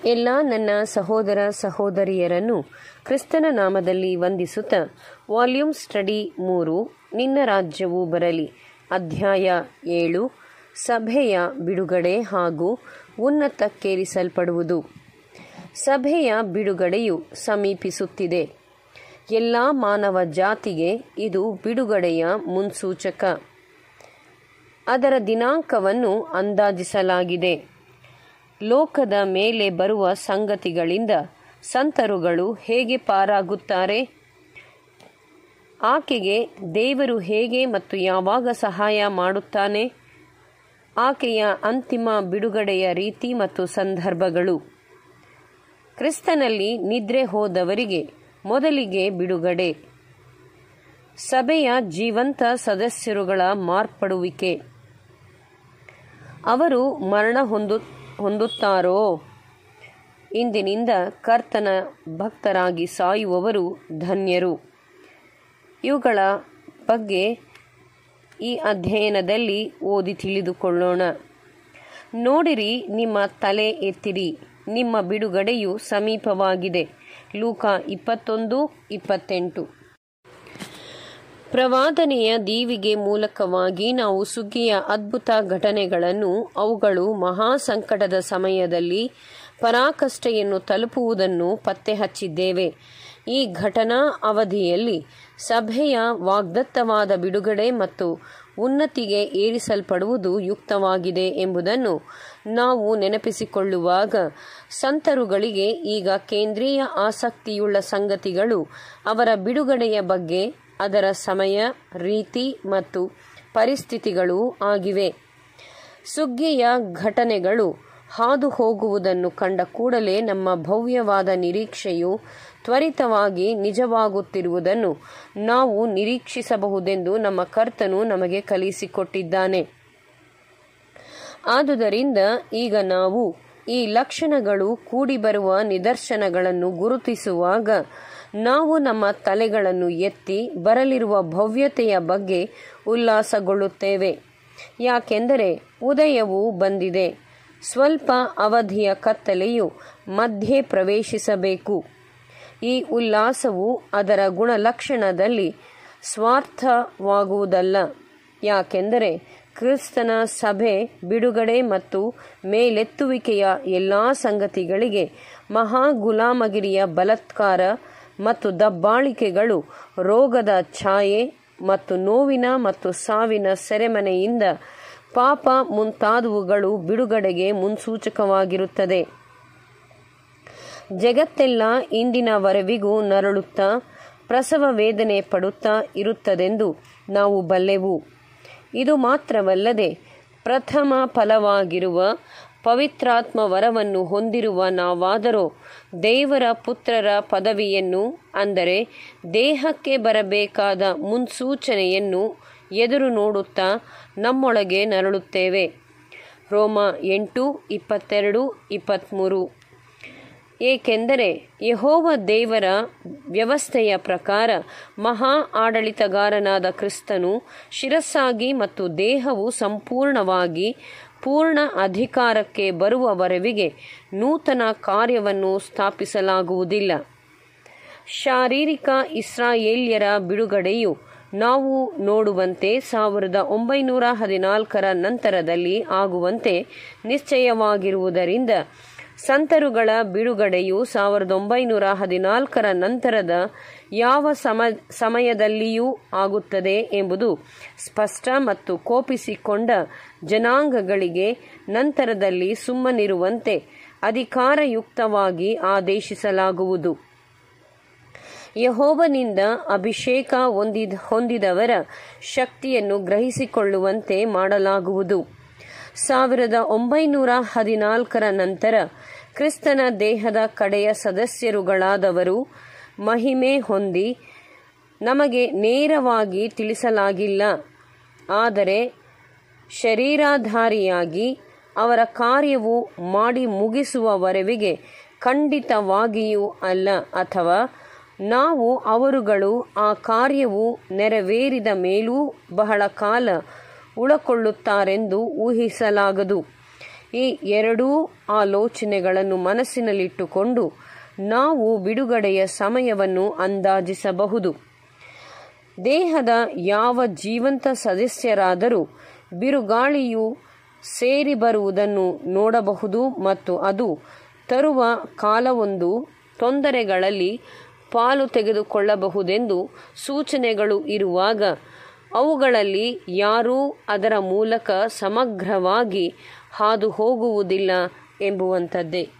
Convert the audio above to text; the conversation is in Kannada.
ಎಲ್ಲ ನನ್ನ ಸಹೋದರ ಸಹೋದರಿಯರನ್ನು ಕ್ರಿಸ್ತನ ನಾಮದಲ್ಲಿ ವಂದಿಸುತ್ತಾ ವಾಲ್ಯೂಮ್ ಸ್ಟಡಿ ಮೂರು ನಿನ್ನ ರಾಜ್ಯವು ಬರಲಿ ಅಧ್ಯಾಯ ಏಳು ಸಭೆಯ ಬಿಡುಗಡೆ ಹಾಗೂ ಉನ್ನತಕ್ಕೇರಿಸಲ್ಪಡುವುದು ಸಭೆಯ ಬಿಡುಗಡೆಯು ಸಮೀಪಿಸುತ್ತಿದೆ ಎಲ್ಲ ಮಾನವ ಜಾತಿಗೆ ಇದು ಬಿಡುಗಡೆಯ ಮುನ್ಸೂಚಕ ಅದರ ದಿನಾಂಕವನ್ನು ಅಂದಾಜಿಸಲಾಗಿದೆ ಲೋಕದ ಮೇಲೆ ಬರುವ ಸಂಗತಿಗಳಿಂದ ಸಂತರುಗಳು ಹೇಗೆ ಪಾರಾಗುತ್ತಾರೆ ಆಕೆಗೆ ದೇವರು ಹೇಗೆ ಮತ್ತು ಯಾವಾಗ ಸಹಾಯ ಮಾಡುತ್ತಾನೆ ಆಕೆಯ ಅಂತಿಮ ಬಿಡುಗಡೆಯ ರೀತಿ ಮತ್ತು ಸಂದರ್ಭಗಳು ಕ್ರಿಸ್ತನಲ್ಲಿ ನಿದ್ರೆ ಹೋದವರಿಗೆ ಮೊದಲಿಗೆ ಬಿಡುಗಡೆ ಸಭೆಯ ಜೀವಂತ ಸದಸ್ಯರುಗಳ ಮಾರ್ಪಡುವಿಕೆ ಅವರು ಮರಣ ಹೊಂದು ಹೊಂದುತ್ತಾರೋ ಇಂದಿನಿಂದ ಕರ್ತನ ಭಕ್ತರಾಗಿ ಸಾಯುವವರು ಧನ್ಯರು ಇವುಗಳ ಬಗ್ಗೆ ಈ ಅಧ್ಯಯನದಲ್ಲಿ ಓದಿ ತಿಳಿದುಕೊಳ್ಳೋಣ ನೋಡಿರಿ ನಿಮ್ಮ ತಲೆ ಎತ್ತಿರಿ ನಿಮ್ಮ ಬಿಡುಗಡೆಯು ಸಮೀಪವಾಗಿದೆ ಲೂಕ ಇಪ್ಪತ್ತೊಂದು ಇಪ್ಪತ್ತೆಂಟು ಪ್ರವಾದನೆಯ ದೀವಿಗೆ ಮೂಲಕವಾಗಿ ನಾವು ಸುಗ್ಗಿಯ ಅದ್ಭುತ ಘಟನೆಗಳನ್ನು ಅವುಗಳು ಮಹಾ ಸಂಕಟದ ಸಮಯದಲ್ಲಿ ಪರಾಕಷ್ಟೆಯನ್ನು ತಲುಪುವುದನ್ನು ಪತ್ತೆ ಹಚ್ಚಿದ್ದೇವೆ ಈ ಘಟನಾ ಅವಧಿಯಲ್ಲಿ ಸಭೆಯ ವಾಗ್ದತ್ತವಾದ ಬಿಡುಗಡೆ ಮತ್ತು ಉನ್ನತಿಗೆ ಏರಿಸಲ್ಪಡುವುದು ಯುಕ್ತವಾಗಿದೆ ಎಂಬುದನ್ನು ನಾವು ನೆನಪಿಸಿಕೊಳ್ಳುವಾಗ ಸಂತರುಗಳಿಗೆ ಈಗ ಕೇಂದ್ರೀಯ ಆಸಕ್ತಿಯುಳ್ಳ ಸಂಗತಿಗಳು ಅವರ ಬಿಡುಗಡೆಯ ಬಗ್ಗೆ ಅದರ ಸಮಯ ರೀತಿ ಮತ್ತು ಪರಿಸ್ಥಿತಿಗಳೂ ಆಗಿವೆ ಸುಗ್ಗಿಯ ಘಟನೆಗಳು ಹಾದು ಹೋಗುವುದನ್ನು ಕಂಡ ಕೂಡಲೇ ನಮ್ಮ ಭವ್ಯವಾದ ನಿರೀಕ್ಷೆಯು ತ್ವರಿತವಾಗಿ ನಿಜವಾಗುತ್ತಿರುವುದನ್ನು ನಾವು ನಿರೀಕ್ಷಿಸಬಹುದೆಂದು ನಮ್ಮ ಕರ್ತನು ನಮಗೆ ಕಲಿಸಿಕೊಟ್ಟಿದ್ದಾನೆ ಆದುದರಿಂದ ಈಗ ನಾವು ಈ ಲಕ್ಷಣಗಳು ಕೂಡಿ ಬರುವ ನಿದರ್ಶನಗಳನ್ನು ಗುರುತಿಸುವಾಗ ನಾವು ನಮ್ಮ ತಲೆಗಳನ್ನು ಎತ್ತಿ ಬರಲಿರುವ ಭವ್ಯತೆಯ ಬಗ್ಗೆ ಉಲ್ಲಾಸಗೊಳ್ಳುತ್ತೇವೆ ಯಾಕೆಂದರೆ ಉದಯವು ಬಂದಿದೆ ಸ್ವಲ್ಪ ಅವಧಿಯ ಕತ್ತಲೆಯು ಮಧ್ಯೆ ಪ್ರವೇಶಿಸಬೇಕು ಈ ಉಲ್ಲಾಸವು ಅದರ ಗುಣಲಕ್ಷಣದಲ್ಲಿ ಸ್ವಾರ್ಥವಾಗುವುದಲ್ಲ ಯಾಕೆಂದರೆ ಕ್ರಿಸ್ತನ ಸಭೆ ಬಿಡುಗಡೆ ಮತ್ತು ಮೇಲೆತ್ತುವಿಕೆಯ ಎಲ್ಲ ಸಂಗತಿಗಳಿಗೆ ಮಹಾ ಗುಲಾಮಗಿರಿಯ ಬಲಾತ್ಕಾರ ಮತ್ತು ದಬ್ಬಾಳಿಕೆಗಳು ರೋಗದ ಛಾಯೆ ಮತ್ತು ನೋವಿನ ಮತ್ತು ಸಾವಿನ ಸೆರೆಮನೆಯಿಂದ ಪಾಪ ಮುಂತಾದವುಗಳು ಬಿಡುಗಡೆಗೆ ಮುನ್ಸೂಚಕವಾಗಿರುತ್ತದೆ ಜಗತ್ತೆಲ್ಲ ಇಂದಿನವರೆವಿಗೂ ನರಳುತ್ತಾ ಪ್ರಸವ ವೇದನೆ ಪಡುತ್ತಾ ಇರುತ್ತದೆಂದು ನಾವು ಬಲ್ಲೆವು ಇದು ಮಾತ್ರವಲ್ಲದೆ ಪ್ರಥಮ ಫಲವಾಗಿರುವ ಪವಿತ್ರಾತ್ಮ ವರವನ್ನು ಹೊಂದಿರುವ ನಾವಾದರೋ ದೇವರ ಪುತ್ರರ ಪದವಿಯನ್ನು ಅಂದರೆ ದೇಹಕ್ಕೆ ಬರಬೇಕಾದ ಮುನ್ಸೂಚನೆಯನ್ನು ಎದುರು ನೋಡುತ್ತಾ ನಮ್ಮೊಳಗೆ ನರಳುತ್ತೇವೆ ರೋಮ ಎಂಟು ಇಪ್ಪತ್ತೆರಡು ಇಪ್ಪತ್ತ್ಮೂರು ಏಕೆಂದರೆ ಯಹೋವ ದೇವರ ವ್ಯವಸ್ಥೆಯ ಪ್ರಕಾರ ಮಹಾ ಆಡಳಿತಗಾರನಾದ ಕ್ರಿಸ್ತನು ಶಿರಸ್ಸಾಗಿ ಮತ್ತು ದೇಹವು ಸಂಪೂರ್ಣವಾಗಿ ಪೂರ್ಣ ಅಧಿಕಾರಕ್ಕೆ ಬರುವವರೆವಿಗೆ ನೂತನ ಕಾರ್ಯವನ್ನು ಸ್ಥಾಪಿಸಲಾಗುವುದಿಲ್ಲ ಶಾರೀರಿಕ ಇಸ್ರಾಯೇಲ್ಯರ ಬಿಡುಗಡೆಯು ನಾವು ನೋಡುವಂತೆ ಸಾವಿರದ ಒಂಬೈನೂರ ಹದಿನಾಲ್ಕರ ನಂತರದಲ್ಲಿ ಆಗುವಂತೆ ನಿಶ್ಚಯವಾಗಿರುವುದರಿಂದ ಸಂತರುಗಳ ಬಿಡುಗಡೆಯು ಸಾವಿರದ ಒಂಬೈನೂರ ಹದಿನಾಲ್ಕರ ನಂತರದ ಯಾವ ಸಮ ಸಮಯದಲ್ಲಿಯೂ ಆಗುತ್ತದೆ ಎಂಬುದು ಸ್ಪಷ್ಟ ಮತ್ತು ಕೋಪಿಸಿಕೊಂಡ ಜನಾಂಗಗಳಿಗೆ ನಂತರದಲ್ಲಿ ಸುಮ್ಮನಿರುವಂತೆ ಅಧಿಕಾರಯುಕ್ತವಾಗಿ ಆದೇಶಿಸಲಾಗುವುದು ಯಹೋವನಿಂದ ಅಭಿಷೇಕ ಹೊಂದಿದ ಹೊಂದಿದವರ ಶಕ್ತಿಯನ್ನು ಗ್ರಹಿಸಿಕೊಳ್ಳುವಂತೆ ಮಾಡಲಾಗುವುದು ಸಾವಿರದ ಒಂಬೈನೂರ ಹದಿನಾಲ್ಕರ ನಂತರ ಕ್ರಿಸ್ತನ ದೇಹದ ಕಡೆಯ ಸದಸ್ಯರುಗಳಾದವರು ಮಹಿಮೆ ಹೊಂದಿ ನಮಗೆ ನೇರವಾಗಿ ತಿಳಿಸಲಾಗಿಲ್ಲ ಆದರೆ ಶರೀರಾಧಾರಿಯಾಗಿ ಅವರ ಕಾರ್ಯವು ಮಾಡಿ ಮುಗಿಸುವವರೆವಿಗೆ ಖಂಡಿತವಾಗಿಯೂ ಅಲ್ಲ ಅಥವಾ ನಾವು ಅವರುಗಳು ಆ ಕಾರ್ಯವು ನೆರವೇರಿದ ಮೇಲೂ ಬಹಳ ಕಾಲ ಉಳಕೊಳ್ಳುತ್ತಾರೆಂದು ಊಹಿಸಲಾಗದು ಈ ಎರಡೂ ಆಲೋಚನೆಗಳನ್ನು ಮನಸ್ಸಿನಲ್ಲಿಟ್ಟುಕೊಂಡು ನಾವು ಬಿಡುಗಡೆಯ ಸಮಯವನ್ನು ಅಂದಾಜಿಸಬಹುದು ದೇಹದ ಯಾವ ಜೀವಂತ ಸದಸ್ಯರಾದರೂ ಬಿರುಗಾಳಿಯು ಸೇರಿ ಬರುವುದನ್ನು ನೋಡಬಹುದು ಮತ್ತು ಅದು ತರುವ ಕಾಲವೊಂದು ತೊಂದರೆಗಳಲ್ಲಿ ಪಾಲು ತೆಗೆದುಕೊಳ್ಳಬಹುದೆಂದು ಸೂಚನೆಗಳು ಇರುವಾಗ ಅವುಗಳಲ್ಲಿ ಯಾರೂ ಅದರ ಮೂಲಕ ಸಮಗ್ರವಾಗಿ ಹಾದು ಹೋಗುವುದಿಲ್ಲ ಎಂಬುವಂಥದ್ದೇ